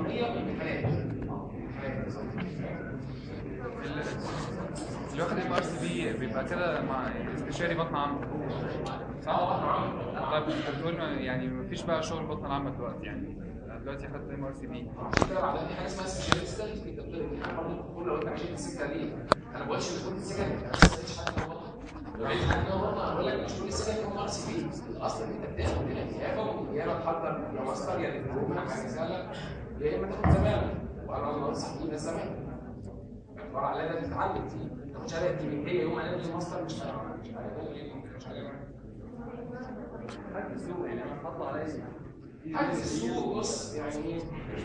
الانويه والامتحانات الامتحانات اللي واخد ام ار سي بي بيبقى كده مع استشاري بطن عامة صح؟ طيب انت بتقول يعني مفيش بقى شغل بطن العامة دلوقتي يعني أنا دلوقتي خدت ام ار سي بي عشان كده بعدين في حاجه اسمها سبيشاليست انت بتقول برضه لو انت مشيت السكه دي انا ما بقولش ان كل السكه انا ما سالتش حد هو بطل لو عايز حد هو بطل انا بقول لك مش كل السكه هم ار سي بي الاصل ان انت بتاخد هنا نيابه يا اما تحضر يا ماستر يا دبلوم حاجه سهله يا اما تاخد زماله وانا انصح بيه الزماله عباره عن لازم تتعلم فيه تاخد شهاده كلينيكيه يوم انا انزل ماستر مش فارقه مش فارقه ليه مش فارقه حاجه السوق يعني انا هطلع عليا حاجز السوق بص يعني ايه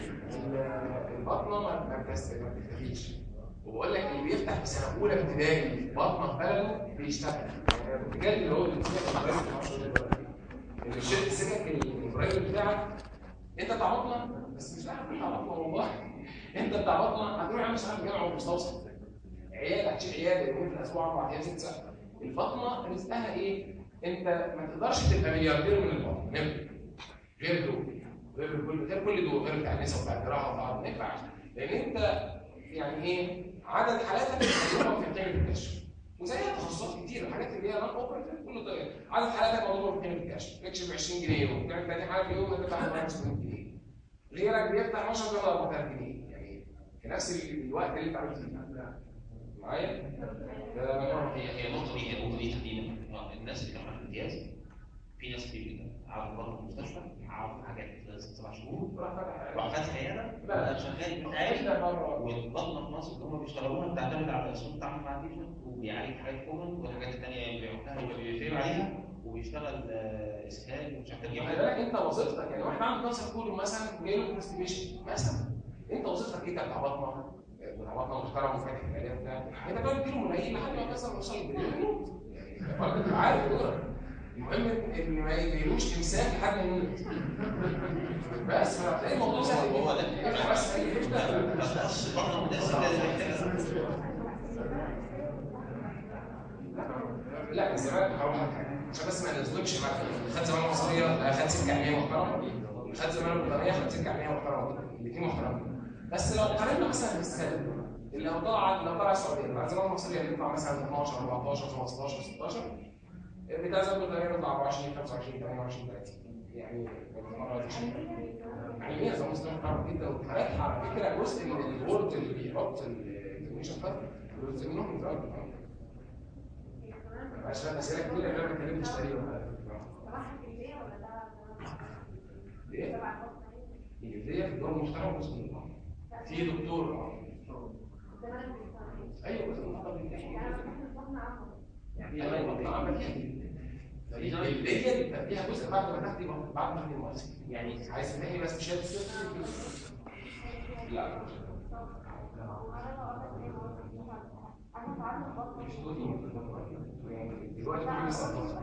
ال- البطنه ما ما بتست- ما بتكتفيش وبقول لك اللي بيفتح في سنه اولى ابتدائي بطنه في بلده بيشتغل يعني بجد اللي هو اللي بيفتح في بلده ما اعرفش أقول إيه دلوقتي. اللي في شركه السكك القريب بتاعك انت بتاع بطنه بس مش عارف بتاع بطنه والله انت بتاع بطنه هتروح يا عم شغال جامعه ومستوصف عياده هتشيل عياده يومين في الاسبوع اربع ايام ست ساعات البطنه رزقها ايه؟ انت ما تقدرش تبقى ملياردير من البطن نمت غير دول غير كل غير كل دول غير بتاع النساء وبتاع الجراحه وبتاع ما ينفعش لان انت يعني ايه عدد حالاتك مضروبه في قيمه الكشف وزيها تخصصات كتير الحاجات اللي هي نون اوبريتيف كله طيب عدد حالاتك مضروبه في قيمه الكشف تكشف 20 جنيه وتعمل تاني حاله في اليوم تدفع 500 جنيه غيرك بيفتح 10 جنيه 4000 جنيه يعني في نفس الوقت اللي انت عملت فيه معايا؟ ده هي هي النقطه دي هي النقطه دي تحديدا آه، الناس اللي كانوا في الامتياز في ناس كتير جدا قعدوا بره المستشفى قعدوا حاجات ست سبع شهور راح فتح راح فاتح عياده لا. بقى شغال بتاعي عيله بره والبطنه في مصر اللي هم بيشتغلوها بتعتمد على اسلوب التعامل مع البيشنت وبيعالج حاجات كومن والحاجات الثانيه بيعملوها هو بيفرق عليها وبيشتغل آه، اسهال ومش عارف خلي ايه بالك انت وظيفتك يعني واحد عنده كانسر كولون مثلا جاي له كونستيبيشن مثلا انت وظيفتك ايه كبتاع بطنه بتاع بطنه محترم وفاتح العيادات بتاع انت بقى تديله ملايين لحد ما الكانسر يوصل للبريد يموت يعني برضه تبقى عارف دورك المهم ان ما يجيلوش امساك لحد ما يموت بس فهتلاقي الموضوع سهل هو جدا ده. افتح بس اي حته بس البطنه لازم لازم يحتاجها لا من زمان هقول لك حاجه عشان بس ما نظلمش حد خد زمان مصريه خد سكه علميه محترمه خد زمان بريطانيه خد سكه علميه محترمه الاثنين محترمين بس لو قارنا مثلا بالسنه اللي لو طلع لو طلع السعوديه بعد زمان المصريه اللي بيطلع مثلا 12 14 15 16 بتاع زمان بريطانيه بيطلع 24 25 28 30 يعني يعني ايه زمان مسلم محترم جدا وحاجات على فكره جزء من البورد اللي بيحط الانفورميشن فات جزء منهم من زمان عشان اسئله كتير غير ما اتكلمتش تقريبا ايه؟ الجلديه في الدور المحترم جزء من الامر في دكتور اه ايوه جزء من الامر يعني البطن عمل كده الجلديه بيبقى فيها جزء بعد ما تاخدي بعد ما تاخدي المؤسسه يعني عايز تنهي بس مش لا مش دول يعني دلوقتي في لسه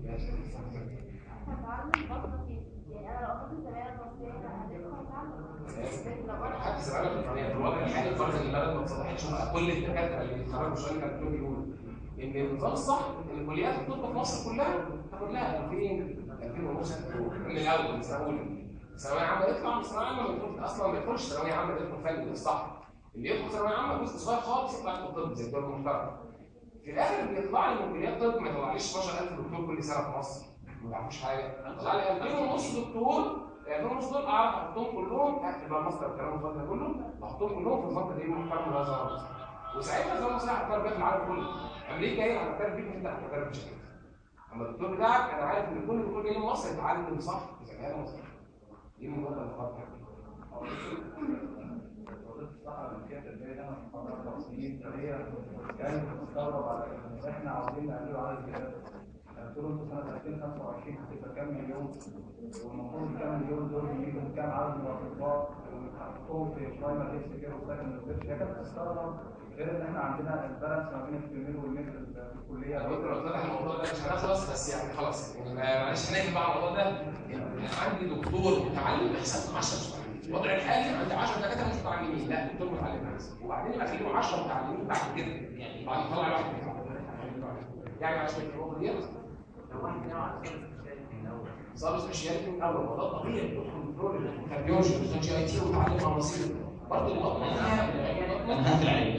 حد زمان في الوضع الحالي فرض ان البلد ما اتصلحتش بقى كل الدكاتره اللي بيتخرجوا شويه كانوا دول يقولوا ان النظام الصح ان كليات الطب في مصر كلها تاخد لها 2000 2000 ونص من الاول من سنه اولى ثانويه عامه يطلع من ثانويه عامه ما يدخل اصلا ما يدخلش ثانويه عامه يدخل فني ده الصح اللي يدخل ثانويه عامه جزء صغير خالص يطلع يدخل طب زي الدول المحترم في الاخر بيطلع لي من كليات طب ما يطلعليش 12000 دكتور كل سنه في مصر ما بيعرفوش حاجه طلع لي 2000 ونص دكتور 2000 ونص دول اعرف احطهم كلهم يبقى الماستر الكلام الفاضي ده كله بحطهم كلهم في نظام تدريب محترم ولا زي وساعتها زي ما صلاح هتعرف بيها في العالم كله امريكا هي اللي هتعرف بيك انت هتعرف بشكل اما الدكتور بتاعك انا عارف ان كل دكتور جاي من مصر يتعلم صح اذا كان مصر دي من ضمن الخطه كانت بتستغرب على ان احنا عاوزين نعمله عدد زياده قلت له انتوا سنه 2025 هتبقى كام مليون والمفروض الكام مليون دول يجيبوا كام عدد من الاطباء ونحطهم في برايمر هيلث كير وسكند ريسيرش هي كانت بتستغرب غير ان احنا عندنا البالانس ما بين الفيميل والميل في الكليه انا ممكن قلت لك الموضوع ده مش هنخلص بس يعني خلاص يعني معلش هنقفل بقى على الموضوع ده يعني عندي دكتور متعلم بحساب 10 متعلمين الوضع الحالي عندي 10 دكاتره مش متعلمين لا دكتور متعلم بس وبعدين يبقى خليهم 10 متعلمين بعد كده يعني بعد ما اطلع واحد يعني عشان النقطه ديت لو واحد نوع على سبب الشاي من الاول صار سبيشاليتي من الاول وده طبيعي تدخل فلور الكارديولوجي وتدخل جي اي تي وتتعلم مصير برضه البطنه فيها انا هقفل عليك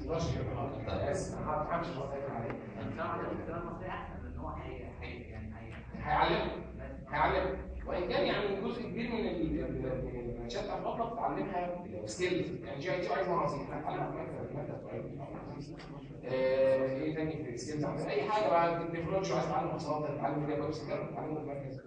هيعلمك هيعلمك وان كان يعني جزء كبير من ال- ال- من المنشات بتاعت البطنه بتتعلمها سكيلز يعني جي اي تي عايز مناظير هتتعلمها في مكتب المكتب طيب آه، ايه تاني في السكيلز عندنا اي حاجه بقى التكنولوجيا عايز تتعلم اتصالات تتعلم فيها كويس تتعلم في المركز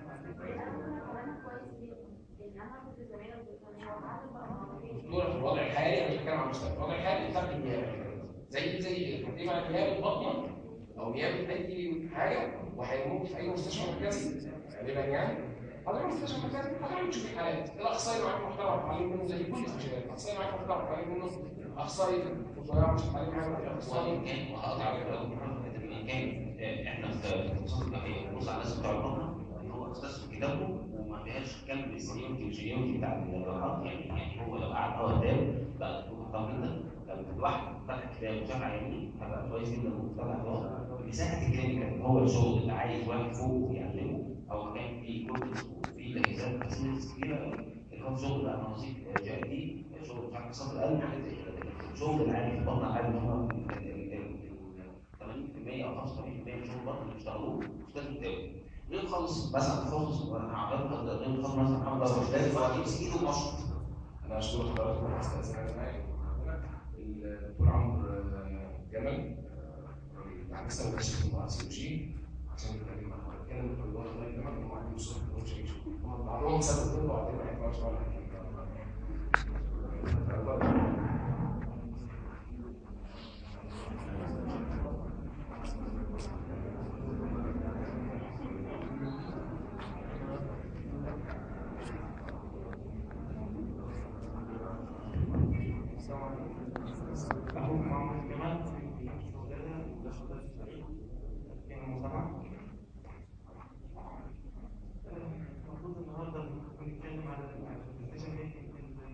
دكتوره في الوضع الحالي انا بتكلم عن المستقبل الوضع الحالي فرق النيابه زي زي ايه؟ هتبقى نيابه بطنه او نيابه اي حاجه وهيموت في اي مستشفى مركزي غالبا يعني هتروح مستشفى مركزي هتروح تشوف الحالات الاخصائي معاك محترم تعليم منه زي كل الاستشفاءات الاخصائي معاك محترم تعليم منه اخصائي في الضياع مش هتعلم حاجه من الاخصائي وإن كان وهقطع على كلام محمد إن كان آه، إحنا في التخصصات الجراحية بنبص على الناس بتوع البطنة إن هو أستاذ في كتابه وما فيهاش كم السيونتي والجيونتي بتاع الجراحات يعني يعني هو لو قعد هو قدام بقى دكتور محترم جدا لو الواحد فتح كتاب وشاف عيني هبقى كويس جدا وطلع خلاص مساحة الكلينيكال هو الشغل اللي عايز واحد فوق يعلمه أو كان في كورس وفي تجهيزات فاسيلتيز كتيرة اللي هو شغل بقى مناظير جاي دي شغل بتاع قصات القلب حاجات زي كده الشغل العادي في البطن عادي ان هو 80% او 85% من شغل البطن اللي بيشتغلوه استاذ بتاعي غير خالص مثلا تخصص انا عملت غير خالص مثلا محمد ابو استاذ هو يمسك ايده مشط انا اشكر حضراتكم استاذ معايا الدكتور عمرو آه، جمل آه، بتاع لسه مكتشف المعسيولوجي عشان نتكلم مع حضرتك كان الدكتور الله جمل ان هو عنده صوت مش هيشوف هم بعضهم سبب طب وبعدين ما ينفعش ولا حاجه أخوك محمد جمال في السودان لشباب السعيد في المجتمع المفروض النهارده بنتكلم على الديسيجن ميكنج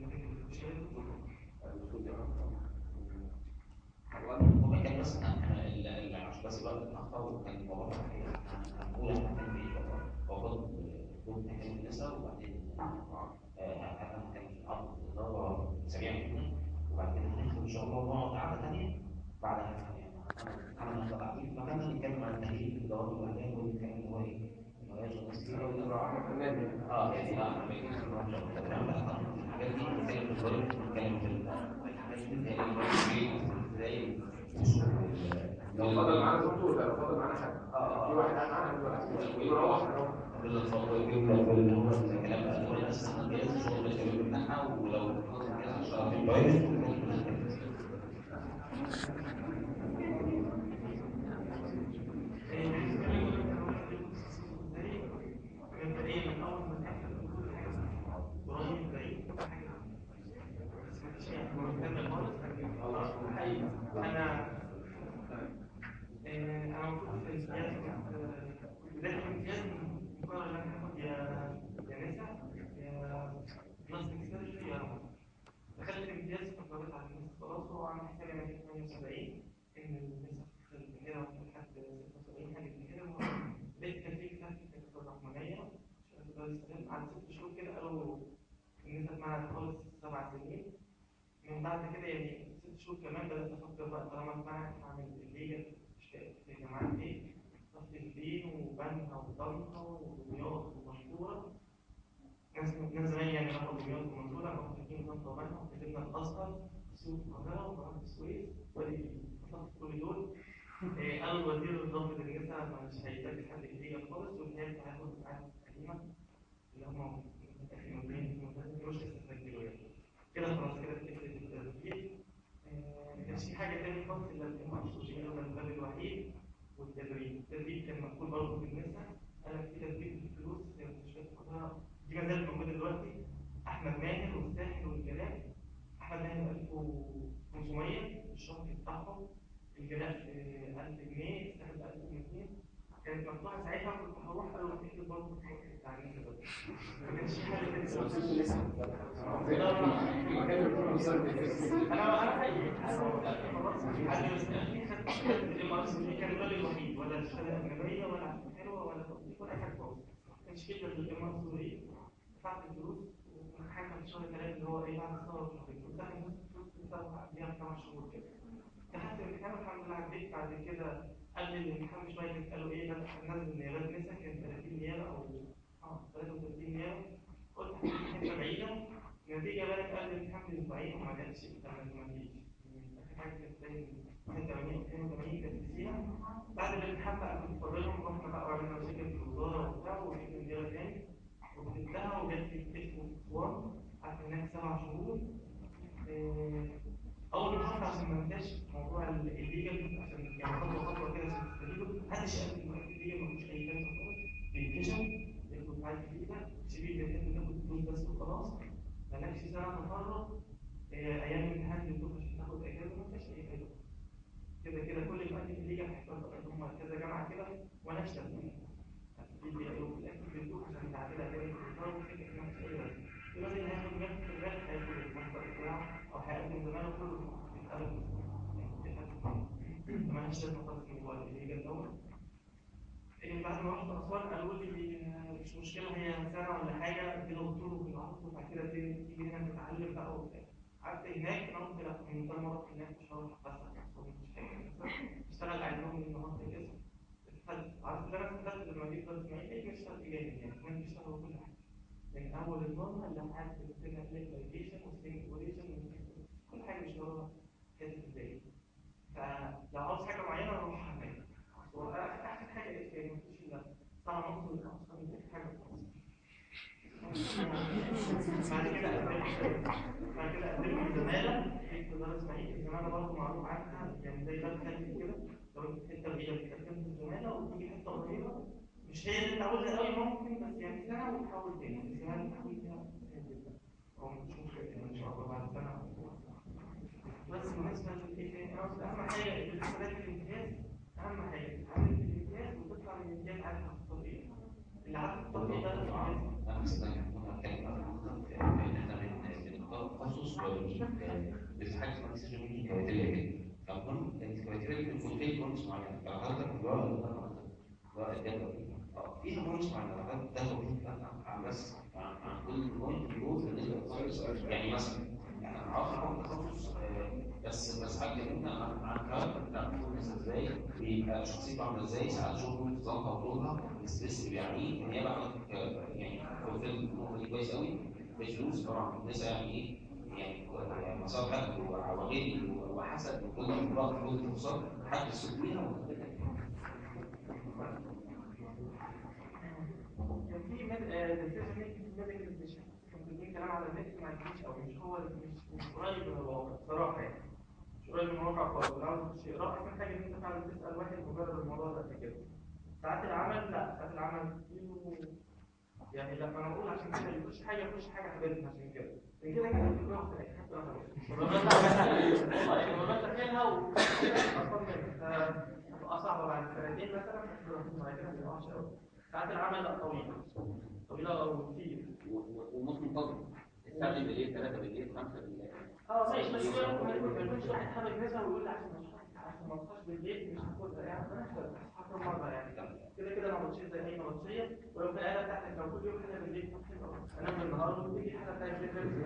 هو كان بس احنا ال- ال- عشان بس الوقت اتاخر كان الموضوع الحقيقي هنقول احنا كان في وفضل دكتور تحليل النساء وبعدين آه، احنا كان في عرض دوره سريعه جدا وبعد كده هندخل ان شاء الله ونقعد قعده ثانيه بعدها يعني انا هنفضل قاعدين في مكاننا نتكلم عن التحليل في الدورات والاعلام والكلام اللي هو ايه انه يشغل ناس كتير اه يعني اه احنا بنتكلم في الموضوع ده. الحاجات دي بنتكلم في الطريق بنتكلم في الحاجات اللي هي ازاي لو فضل معانا دكتور لا لو فضل معانا حد في واحد قاعد معانا دلوقتي ويروح يروح اللي هو الكلام بقى هو الناس احنا جاهز الشغل اللي بتاعها ولو جاهز اشتغل في برايفت مبدئيا من اول ما تحصل كل حاجه قريب بعيد كل حاجه بس ما فيش يعني مرتبه خالص حقيقي انا آه، انا المفروض في الامتياز كنت آه، بدايه الامتياز مقرر ان انا هاخد يا يا نسا يا بلاستيك سيرجري يا رمض دخلت الامتياز فقررت على الناس خلاص هو عامل حسابي انا 78 ان النسا في كده لحد 76 حاجه زي كده لقيت كان في كتاب في الكتاب الرحمانيه شهاده دار السلام بعد ست شهور كده قالوا النسا اتمنعت خالص سبع سنين من بعد كده يعني ست شهور كمان بدات افكر بقى طالما اتمنعت هعمل الليجا في جامعات ايه رحت الدين وبنها وطنطا ودمياط ومنصوره ناس ناس زمان يعني راحوا دمياط ومنصوره راحوا فاتحين طنطا وبنها وكتبنا الازهر سوق القاهره وقناه السويس وادي وصلت كل دول إيه، قالوا الوزير الضابط النساء مش هيتاجل حد جديد خالص والنهايه هياخد ساعات قديمه اللي هم متأخرين مش لسه سجلوا يعني كده خلاص كده فكره التسجيل آه، ما كانش في حاجه تاني خالص الا الام ارسوجيه ده الباب الوحيد والتدريب التدريب كان مقبول برضه في النساء قال لك في تدريب بفلوس في مستشفيات القاهره دي ما زالت موجوده دلوقتي احمد ماهر والساحل والجلاء احمد ماهر 1500 الشهر بتاعهم الجلاء آه، 1000 جنيه الساحل 1200 كانت مفتوحه ساعتها كنت هروح قالوا هتكتب برضه بتاع النساء ده ما كانش في حاجه تانية انا انا حقيقي خلاص حد مستني خدت الام ار سي كان الراجل الوحيد ولا الشهاده الاجنبيه ولا حلوه ولا تصنيف ولا حاجه خالص كانش فيه غير الإمام السوري دفعت الفلوس وحاجة في شهر ثلاثة اللي هو إيه بعد الثورة الشهرية ودفعت الفلوس بتاعها قبلها بخمس شهور كده دخلت الامتحان والحمد لله عديت بعد كده قبل الامتحان بشوية قالوا إيه لا هننزل نيابات نسا كان 30 نيابة أو اه 33 نيابة قلت حتة بعيدة النتيجة بقت قبل الامتحان بأسبوعين وما جاتش ما جيش حاجة كانت باين 81 82 كانت فيها بعد الامتحان بقى كنت فاضلهم رحنا بقى وعملنا مشاكل في الوزارة وبتاع وجبت النيابة تاني وكتبتها وجات لي اسم اسوان قعدت هناك سبع شهور آه، اول ما رحت عشان ما انساش موضوع الليجل عشان يعني خطوه خطوه كده عشان تستفيدوا محدش قال ان الليجل ملوش اي لازمه خالص بيتكشف ياخد معاك في ايدك سيبيه بيتك تاخد فلوس بس وخلاص مالكش سنه تفرغ آه، ايام الامتحان اللي بتروح عشان تاخد اجازه ما فيهاش اي فايده كده كده كل اللي في الليجل هيحصل ان هم كذا جامعه كده وانا اشتغل اللي قالوا في الاخر بيدوك عشان تعدلها كده وتتفرج فكره ان مفيش اي لازمه دلوقتي اللي هياخد جنب في الغالب هياخد المصدر بتاعه او هيقدم زمانه كله يتقبل مالهاش لازمه خالص الموبايل اللي هي الاول إيه بعد ما رحت اسوان قالوا لي آه، مش مشكله هي سنه ولا حاجه كده قلت له بالعرض وبعد كده تيجي تيجي هنا تتعلم بقى وبتاع قعدت هناك انا قلت لا من ده ما رحت هناك مش هروح بس مش حاجه اشتغل عندهم من النهارده الاسم عارف اللي انا استفدت لما جيت بس ما يجي اشتغل جامد يعني كمان بيشتغلوا كل حاجه من اول النورمال لحد السنه ليجيشن وستيميوليشن كل حاجه بيشتغلوها حته البدايه فلو عاوز حاجه معينه اروح هناك هو احسن حاجه ايه يعني مفيش الا ساعه ونص من احسن حاجه بعد كده قدمت بعد كده قدمت زماله في دار اسماعيل الزماله برضه معروف عنها يعني زي باب خالد كده لو انت في حته بعيده بتقدم في الزماله وتيجي حته قريبه مش هي اللي انت عاوزها قوي ممكن بس يعني سنه وتحول تاني الزماله تحول فيها سهل جدا هو مش مشكله يعني ان شاء الله بعد سنه أو بس بالنسبه للايه اهم حاجه الحسابات الامتياز اهم حاجه تتعلم في الامتياز وتطلع من الامتياز عارف التطبيق اللي عارف التطبيق ده الامتياز تخصص بس حاجه اسمها سيرجري كريتيريا كده فالمهم الكريتيريا بتكون في بوينتس معينه فحضرتك في بوينتس معينه حضرتك تاخد عن بس عن عن كل بوينت بيقول بالنسبه للتخصص يعني مثلا يعني انا عاوز اخد تخصص آه، بس بس هكلمنا عن عن الكاركتر بتاع الكورس ازاي بيبقى شخصيته عامله ازاي ساعات شغله انتظامها وطولها الستريس اللي بيعانيه ان هي بعد يعني قلت النقطه دي كويس قوي بفلوس طبعا لسه يعني ايه يعني مصالحك وغيري وحسب كل امراض كل التخصصات حد السكوينه وكده كان في ميديكال ميديكال كان في كلام على النت ما عجبنيش او مش هو مش مش قريب من الواقع بصراحه يعني مش قريب من الواقع خالص لو عاوز تخش اقرا احسن حاجه ان انت فعلا تسال واحد مجرد الموضوع ده قبل كده ساعات العمل لا ساعات العمل فيه يعني لما انا بقول عشان كده يخش حاجه يخش حاجه حبيبنا عشان كده من كده كده في واحد في حتى والله والله تخيلها اصلا هتبقى صعبه بعد سنتين مثلا بس بعد كده ما تبقاش قوي ساعات العمل لا طويله طويله وكتير ومش منتظم الساعه دي بالليل 3 بالليل 5 بالليل اه ماشي بس هو ما يكونش واحد حابب مثلا ويقول لي عشان عشان ما تصحاش بالليل مش هاخدها يعني هاخد مره يعني كده كده نبطشيه زي اي نبطشيه ولو في الاله بتاعتك لو كل يوم حاجه بالليل طب حلو أوي. انام بالنهار وتيجي حاجه بتاعت بالليل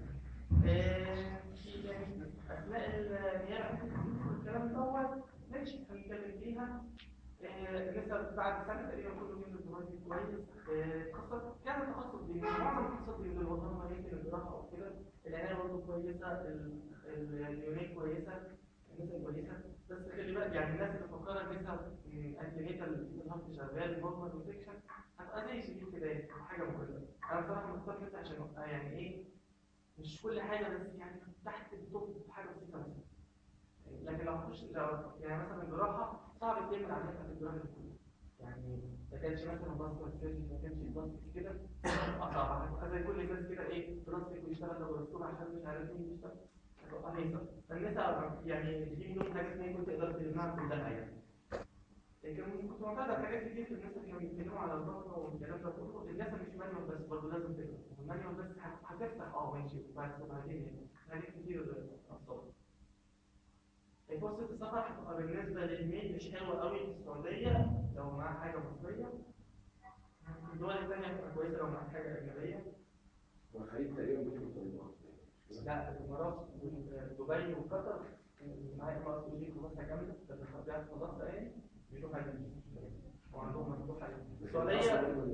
في يعني اثناء النيابه الكلام دوت ماشي هنتكلم فيها آه، لسه بعد سنه تقريبا كله بينزل دلوقتي كويس آه، تخصص كان تخصص دي معظم التخصصات بينزل الوطن يمكن الجراحه او كده العنايه برضه كويسه ال- ال- اليونان كويسه النساء كويسه بس خلي بالك يعني الناس اللي فكرت النساء انتينيتال الهارت شغال نورمال وسكشن هتبقى زي شديد كده يعني حاجه مهمه انا بصراحه مختار كده عشان ابقى يعني ايه مش كل حاجه بس يعني تحت التوب حاجه بسيطه مثلا لكن لو اخش لو يعني مثلا الجراحه صعب تعمل عمليه بتاعت الجراحه دي كلها يعني ما كانش مثلا باسكت سيرجن ما كانش باسكت كده اصعب هتبقى زي كل الناس كده ايه بلاستيك ويشتغل لابوراتور عشان مش عارف مين يشتغل هتبقى هيصه فالنساء يعني دي من ضمن الحاجات اللي كنت تقدر تلمها كلها يعني لكن كنت معتاد على حاجات كتير في الناس اللي كانوا بيتكلموا على البطنه والكلام ده كله الناس مش مانيوال بس برضه لازم تقرا والمانيوال بس هت- هتفتح اه ماشي وبعد وبعدين يعني حاجات كتير اصلا فرصة السفر هتبقى بالنسبة للميل مش حلوة قوي في السعودية لو معاه حاجة مصرية الدول الثانيه هتبقى كويسه لو معاك حاجه اجنبيه والخليج تقريبا بيجي بالطريقه لا الامارات ودبي وقطر معايا امارات ودي كلها كامله بس الخطيئات خلاص يعني بيشوف حاجه وعندهم مفتوح حاجه السعوديه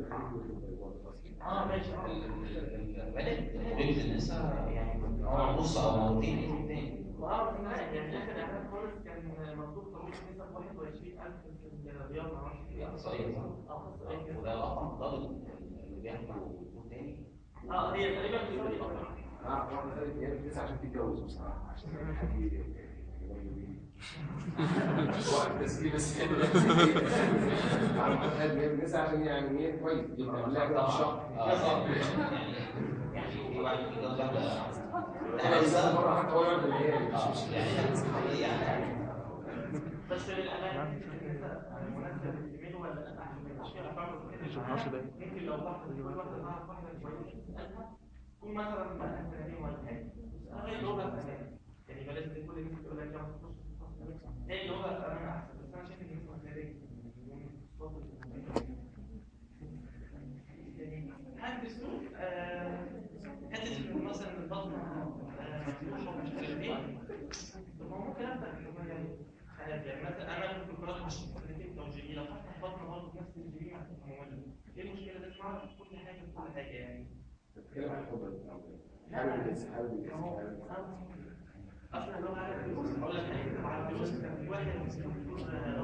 اه ماشي اه بدأت رجل النساء يعني نص او مرتين ايه التاني واعرف ان يعني اخر اعلان خالص كان مطلوب ترويج نسب 21000 في الرياض معرفش ايه احصائيه صح؟ اه خاصه ايه كده وده رقم ضابط اللي بياخدوا دكتور تاني اه هي تقريبا بتساوي اكتر اعرف واحده خدت ايام تسعه عشان تتجوز بصراحه عشان حد ي- يبين بيه. هو التسجيل بس كده اعرف واحده خدت ايام تسعه عشان يعني ايه كويس يبقى لا كده في الشهر اه يعني يعني في واحد بيتجوز واحده انا انسان مره حتى هو يقعد بالليل مش مش يعني يعني بس للامانه النساء مناسبه للايميل ولا لا عشان ما يبقاش فيها افكار ممكن لو واحده كل واحده تعرف واحده كويسه تسالها تكون مثلا بقى سنتين ولا حاجه تسالها ايه اللغه الامان يعني بلاش زي كل الناس تقول لك يا ما تخش في الفصل. ايه اللغه الامان احسن بس انا شايف ان الناس محتاجه يعني هل بسلوك حته إن مثلا البطن آه، مفتوحه ومش عارف ايه طب ما هو ممكن ابدا يعني عادي يعني مثلا انا كنت قرات مش سنتين توجيهي لو فتح بطن برضه نفس الجريمه هتبقى مولده ايه المشكله ده اسمع كل حاجه في كل حاجه يعني بتتكلم عن الحب حابب الناس حابب الناس هو حابب اصلا لو على الفلوس اقول لك هيكتب على الفلوس كان في واحد اسمه دكتور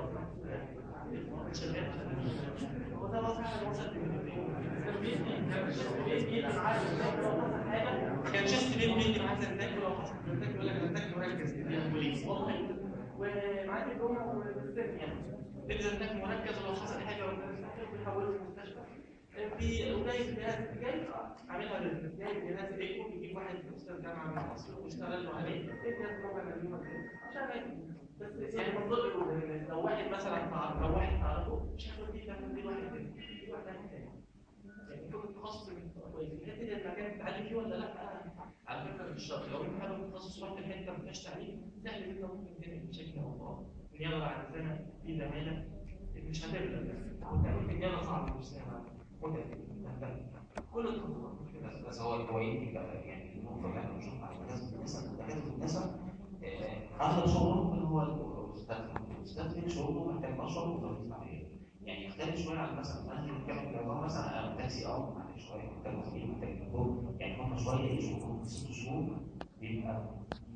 شغال هو ده وضع حاجه وصلت كان شفت بين بيجي معاه زنتاك ولو حصل زنتاك يقول لك زنتاك مركز البوليس والله ومعاه دبلومه والسن يعني الزنتاك مركز ولو حصل حاجه بيحولوا المستشفى في وجايب جهاز جاي عاملها بزنس جايب جهاز ايكو بيجيب واحد استاذ جامعه من مصر واشتغل له عليه ايه جهاز موقع القديمه شغال بس يعني منطقي إن لو واحد مثلا تعرف لو واحد تعرفه مش هياخد فيه تعمل فيه واحد تاني في واحد تاني يعني المفروض التخصص يبقى كويس الحته دي المكان تتعلم فيه ولا لا على فكره مش شرط لو انت حابب التخصص رحت الحته ما فيهاش تعليم سهل جدا ممكن تنقل بشكل او باخر نيابه بعد سنه في زماله مش هتبدا وتعمل نيابه صعبه مش سهله متعب كل التخصصات مش كده بس بس هو هو يمكن بقى يعني النقطه اللي احنا بنشوفها على الناس النساء دكاتره النساء آه، اغلب شغلهم اللي هو الاستاذ الاستاذ في شغله محتاج بشر وتوظيف عمليه يعني يختلف شويه عن مثلا انا اللي بتكلم في الموضوع مثلا انا تاكسي اه محتاج شويه محتاج وكيل محتاج دكتور يعني هم شويه يشوفوا في ست شهور بيبقى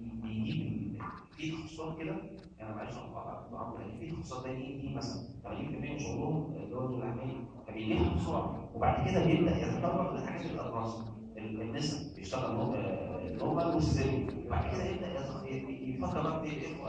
بيجيب في تخصصات كده انا معلش اقطع في تخصصات زي دي دي مثلا 80% من شغلهم اللي هو العمليه فبيجيبها بسرعه وبعد كده بيبدا يتطرق لحاجات الادفانس النسب بيشتغل نورمال والسيري وبعد كده يبدا يز- ي- يفكر بقى في الاف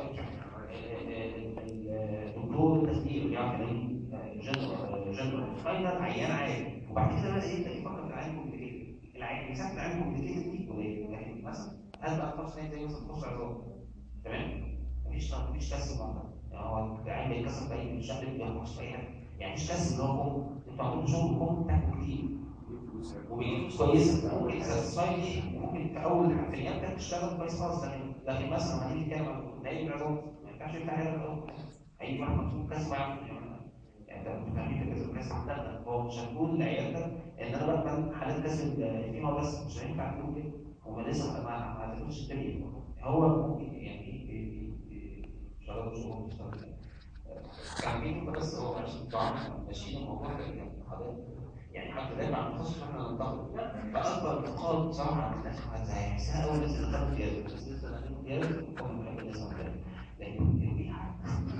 اي الدكتور التخدير يعرف يلاقي جنرال جنرال فاينل عيان عادي وبعد كده بقى يبدا يفكر في العيان كومبليكيتد العيان مساحه العيان كومبليكيتد دي قليله لكن مثلا هل بقى تخصص تاني زي مثلا تخصص عظام تمام مفيش مفيش كسر منطقه يعني هو العين بيتكسر في اي شكل بيخش في اي حاجه يعني مش كسر اللي هو كوم انتوا عندكم شغل كوم بتاعكم كتير وبيجيب فلوس كويسه ممكن تساتسفاي دي ممكن في اول في الايام ده تشتغل كويس خالص لكن لكن مثلا هنيجي نتكلم عن نايم العظام ما ينفعش يفتح عياده في الاول هيجي واحد مكتوب كاس معاه يعني انت بتعمل كذا كاس لا هو مش هنقول العياده ان انا بعمل حالات كاس الفيما بس مش هينفع تقول كده هو لسه ما ما هتاخدش الدنيا هو ممكن يعني شغال شغل مستقبل كان في بس هو عشان طبعا ماشيين الموضوع ده كان حضرتك يعني حتى دايما عن التخصص احنا ننتقد فاكبر انتقاد بصراحه عن الناس هيحسها اول الناس اللي دخلوا جاز بس لسه داخلين جاز هم بنحب الناس مختلفه لكن الريحه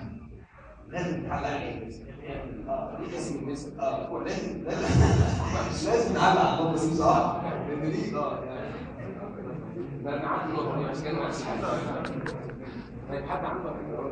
لازم نتعلق عليه اه اسم النسب اه لازم لازم مش لازم نعلق على النقطه دي بصراحه لان دي اه يعني ده انا عندي نقطه دي بس كان نفسي طيب حد عنده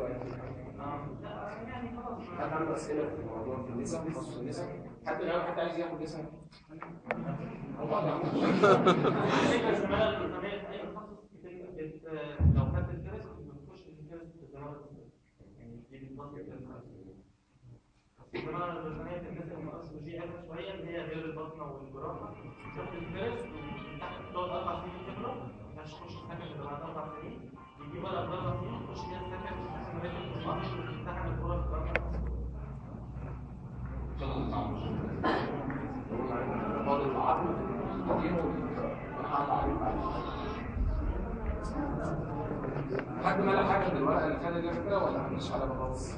حد عنده اسئله في الموضوع في النسب في تخصص النسب حد غير حد عايز ياخد نسب هو واحد عنده الفكره الزماله البريطانيه في اي تخصص بت- بت- لو خدت الكرس بتخش في الكرس في الزماله البريطانيه يعني دي بتبسط الكرس الزماله البريطانيه في الناس اللي ناقص جي اغلى شويه اللي هي غير البطنه والجراحه تاخد الكرس وتحت تقعد اربع سنين خبره ما ينفعش تخش السكن غير بعد اربع سنين يجيب ورقه بره سنين تخش بيها السكن في سنوات الكورسات وتمتحن الكوره في الجامعه شغل صعب التقييم والحق عليه بعد حد ملا حاجه من الورقه اللي فاتت دي كده ولا هنمشي على خلاص؟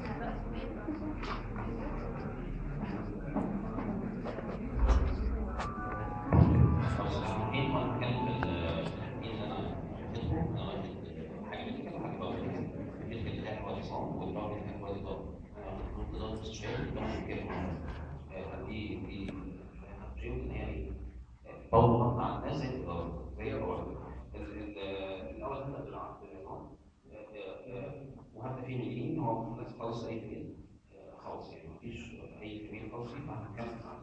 الحين ما نتكلم بالتحديد انا حطيته انا حاجه من كده حاجه بقى الفكر بتاعي هو النظام والبعض بتاعي هو النظام النظام بس شويه النظام كده دي دي شايف ان هي برضه ضغط على الناس زي الاداره زي الاداره الاول هبدا بالعقد بالنظام وهبدا فيه مليين هو الناس خلاص اي كبير خلاص يعني مفيش اي كبير خالص فهنتكلم عن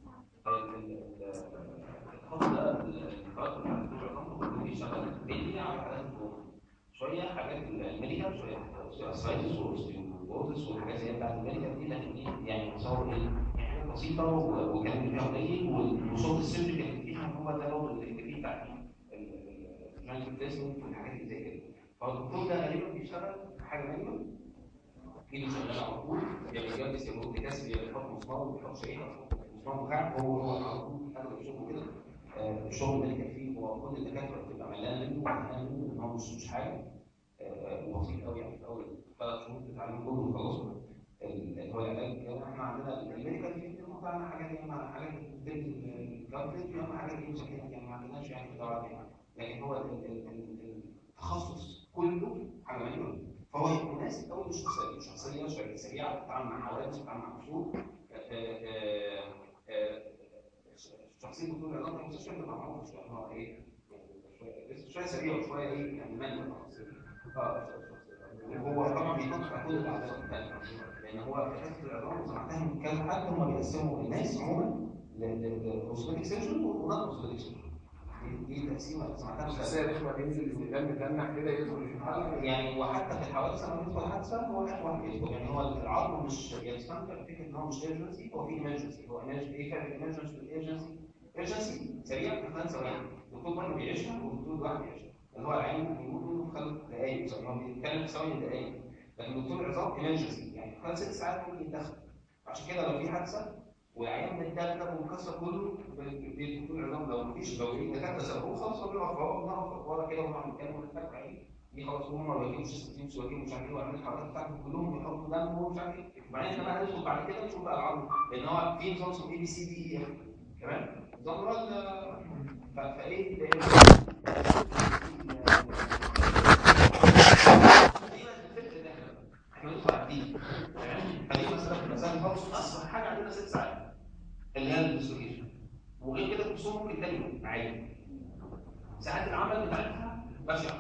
الخط ده الفرق بتاع الدكتور عصام هو بيشتغل بيدي على حاجات شويه حاجات الميديكال شويه اسايتس واوستيوبروتس والحاجات اللي هي بتاعت الميديكال دي لكن ايه يعني تصور ايه يعني حاجات بسيطه وكلام فيها قليل والصوت السيرجيكال اللي فيها هو ده برضه اللي فيه بتاع الجوينت بليسمنت والحاجات اللي زي كده فالدكتور ده غالبا بيشتغل حاجه مانيوال ايده شغاله على طول يعني جنب يقول كاس بيحط مسمار وبيحط شريحه مسمار مكعب هو هو على طول حاجه بيشوفه كده آه، الشغل اللي كان فيه هو كل الدكاتره بتبقى مليانه منه وعارفين منه ان هو مش مش حاجه آه، وبسيط قوي يعني في اول ثلاث شهور بتتعلم كله وخلاص اللي هو العلاج احنا عندنا الميديكال في عندنا حاجات يا اما حاجات بتدي الكارتلج يا اما حاجات يمسك يعني ما عندناش يعني دعوه يعني لكن هو ال- ال- ال- التخصص كله حاجه مانيوال فهو مناسب قوي للشخصيه الشخصيه شويه سريعه بتتعامل مع حوادث بتتعامل مع كسور شخصيه دكتور العلاج في المستشفى بتبقى معروفه شويه هو ايه يعني شويه سريع وشويه ايه يعني مانيوال اه وهو طبعا بيكون في كل الاعضاء الثانيه لان هو في حته العظام سمعتها من كذا حد هم بيقسموا الناس عموما لأوسبيتك سيرجن ونون أوسبيتك سيرجن دي دي تقسيمه سمعتها من كذا الشخصيه رخمه بينزل الاستقلال متنح كده يدخل يشوف حاجه يعني وحتى في الحوادث لما بيدخل حادثه هو اخر واحد يدخل يعني هو العظم مش يستنكر فكره ان هو مش ايرجنسي هو في ايمرجنسي هو emergency. ايه فرق الايمرجنسي والايرجنسي؟ ايرجنسي سريع في خلال ثواني الدكتور برضه بيعيشها والدكتور لوحده بيعيشها اللي هو العين ممكن يموت منه في خلال دقائق هو بيتكلم في ثواني دقائق لكن دكتور العظام ايمرجنسي يعني في خلال ست ساعات ممكن يتدخل عشان كده لو في حادثه والعيان متدغدغ ومكسر كله بالدكتور العظام لو مفيش لو في دكاتره سبقوه خلاص هو بيقف هو بنقف ورا كده ونقعد نتكلم ونتفرج عليه دي خلاص هم ما بيجيبوش سيستمز ويجيبوا مش عارف ايه ويعملوا الحركات بتاعتهم كلهم ويحطوا دم ومش عارف ايه وبعدين احنا بقى ندخل بعد كده نشوف بقى العظم لان هو في نظام اسمه اي بي سي دي اي تمام نظام اللي هو ال- ف- فايه ده احنا ندخل على دي تمام فدي مساله مساله خالص اسرع حاجه عندنا ست ساعات اللي هي الانفستيجيشن وغير كده الخصوم ممكن تاني يوم عادي ساعات العمل بتاعتها بشعه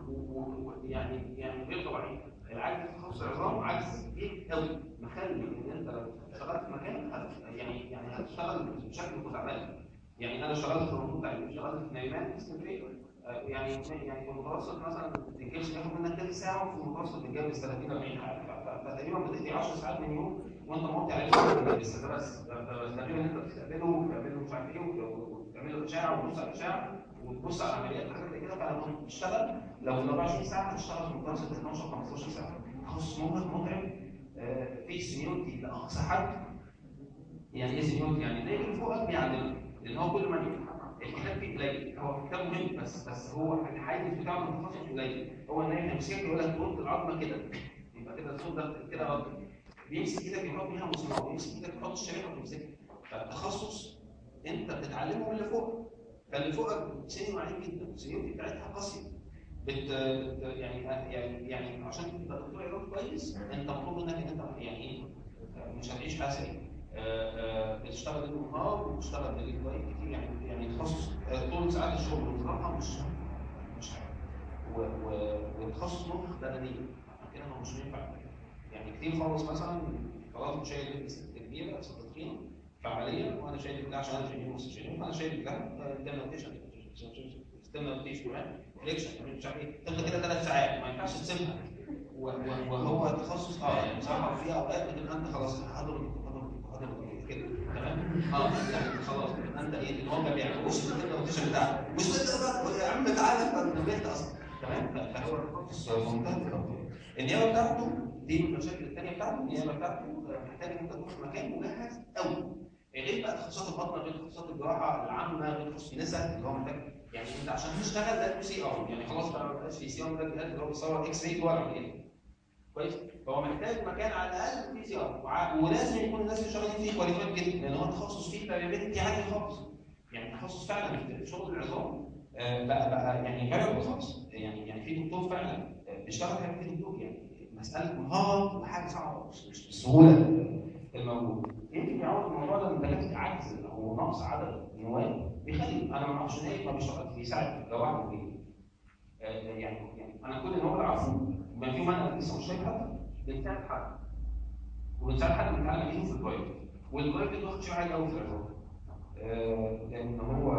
ويعني يعني غير طبيعيه العجز في تخصص العظام عجز كبير قوي مخلي ان انت لو اشتغلت في مكان هت- يعني يعني هتشتغل بشكل متعبان يعني انا اشتغلت في المنطقه تعليميه اشتغلت في نايمان في اسكندريه آه، يعني يعني في المتوسط مثلا الجيش بياخد منك تلت ساعه وفي المتوسط بتتجوز 30 40 حاجه ف- ف- فتقريبا بتقضي 10 ساعات من يوم وانت موطي عليه بس ده بس ده ده بس تقريبا انت بتستقبله وبتعمله مش عارف ايه وبتعمل له اشعه وتبص على الاشعه وتبص على العمليات وحاجات زي كده فلما كنت بتشتغل لو ال 24 ساعه هتشتغل في متوسط 12 15 ساعه تخصص مرهق متعب آه، في سنيورتي لاقصى حد يعني ايه سنيورتي يعني ده اللي فوقك بيعلمك لان هو كل ما يجي الكتاب فيه قليل هو الكتاب مهم بس بس هو الحيز بتاعه من التخصص قليل هو النايم يمسكك يقول لك ترد العظمه كده يبقى كده الصوت ده كده غلط بيمسك ايدك يحط فيها مسمار ويمسك ايدك يحط الشريحه وتمسكها فالتخصص انت بتتعلمه من اللي فوق فاللي فوقك سنين عليك جدا السنيورتي بتاعتها قاسيه بت... بت... يعني يعني يعني عشان تبقى دكتور علاج كويس انت مطلوب منك ان انت يعني ايه مش هتعيش حياه سريعه آه، آه، بتشتغل ليل ونهار وبتشتغل بالليل كويس كتير يعني يعني تخصص آه، طول ساعات الشغل والراحه مش مش حاجه و- و- والتخصص مرهق بدنيا عشان كده هو مش هينفع يعني كتير خالص مثلا خلاص مش شايل ابني ست كبيره ست تخينه في عمليه وانا شايل ابنها عشان انا شايل نص شايل فانا شايل ابنها قدام روتيشن ستيم روتيشن كمان فليكشن مش عارف ايه تفضل كده ثلاث ساعات ما ينفعش تسيبها و- و- وهو تخصص اه يعني بصراحه في اوقات بتبقى انت خلاص حضر حضر كده تمام اه يعني خلاص انت ايه اللي هو ما بيعملوش الروتيشن بتاعك مش تقدر بقى يا عم تعالى انت نبهت اصلا تمام ف- فهو التخصص منتهى الخطوره النيابه بتاعته دي من المشاكل الثانيه بتاعته النيابه بتاعته محتاج ان انت تكون في مكان مجهز قوي غير بقى تخصصات البطنه غير تخصصات الجراحه العامه غير تخصص النساء اللي هو محتاج يعني انت عشان تشتغل لازم سي ار يعني خلاص بقى ما بقاش في سي ار ده الجهاز اللي هو بيصور اكس راي جوه العمليه كويس فهو محتاج مكان على الاقل في سي ار ولازم يكون الناس اللي شغالين فيه كواليفايد جدا لان هو تخصص فيه فابيلتي عالي خالص يعني تخصص فعلا في شغل العظام آه، بقى بقى يعني فعلا خالص يعني يعني في دكتور فعلا آه، بيشتغل حاجه في دكتور يعني مساله مهاره وحاجه صعبه مش مش بالسهوله الموجود يمكن يعود الموضوع ده من دكاتره عجز او نقص عدد النواب بيخلي انا ما اعرفش ليه ما بيشتغلش بيساعد لو واحد فيه آه، يعني يعني انا كل النواب اللي اعرفه بما فيهم انا لسه مش شايف حد بنساعد حد وبنساعد حد بنتعلم منه في البرايفت والبرايفت واخد شويه عالي قوي في العظام آه، لان هو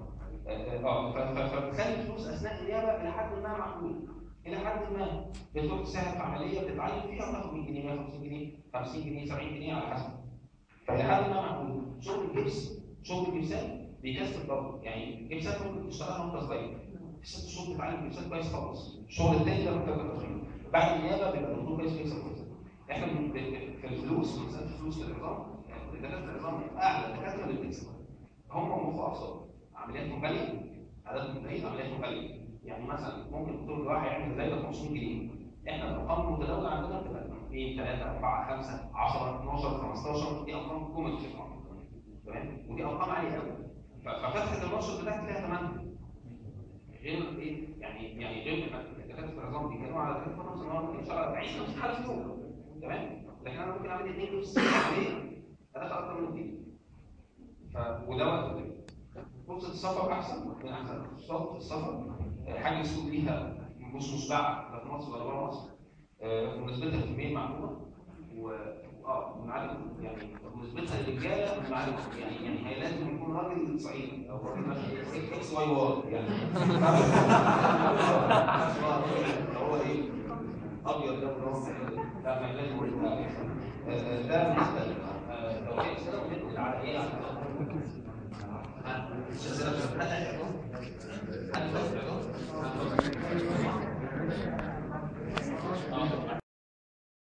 اه آه، ف- ف- فبتخلي الفلوس اثناء النيابه الى حد ما معقول الى حد ما بتروح تساعد في عمليه بتتعين فيها وتاخد 100 جنيه 150 جنيه 50 جنيه 70 جنيه على حسب فالى حد ما معقول شغل الجبس شغل الجبسات بيكسب برضه يعني الجبسات ممكن تشتغلها وانت صغير في ست شهور تتعلم جبسات كويس خالص الشغل التاني ده محتاج تدريب بعد النيابه بيبقى الدكتور كويس بيكسب كويس احنا بن- بن- في الفلوس مساله الفلوس في العظام يعني دكاتره العظام اعلى دكاتره اللي بتكسب هم مخ ابصر عمليات غاليه عدد متخيل عمليات غاليه يعني مثلا ممكن الدكتور الواحد يعمل زي ده 500 جنيه احنا الارقام المتداوله عندنا بتبقى 2 3 4 5 10 12 15 دي ارقام كومن في الارقام تمام ودي ارقام عاليه قوي ف- ففتحه النشر بتاعتي ليها ثمن غير ايه يعني يعني غير ما دكاتره العظام بيتكلموا على دكاتره خمس سنوات ممكن يشتغل 40 50 حاله في اليوم تمام لكن انا ممكن اعمل اثنين في عمليه ادخل اكتر من كده ف وده وقت قليل. فرصه السفر احسن من احسن التخصصات في السفر آه، حاجه السوق ليها مش مشبعه لا في مصر ولا بره مصر آه، ونسبتها في المية معلومه و اه منعدم يعني نسبتها للرجاله منعدم يعني يعني هي لازم يكون راجل صعيدي او راجل مثلا اكس واي واي يعني هو ايه ابيض ده ونص لا ما لازم يبقى آه، آه، ده بالنسبه لل- آه، لو في اسئله ممكن على ايه على ها؟ مش اسئله هل حد عنده؟ حد عنده؟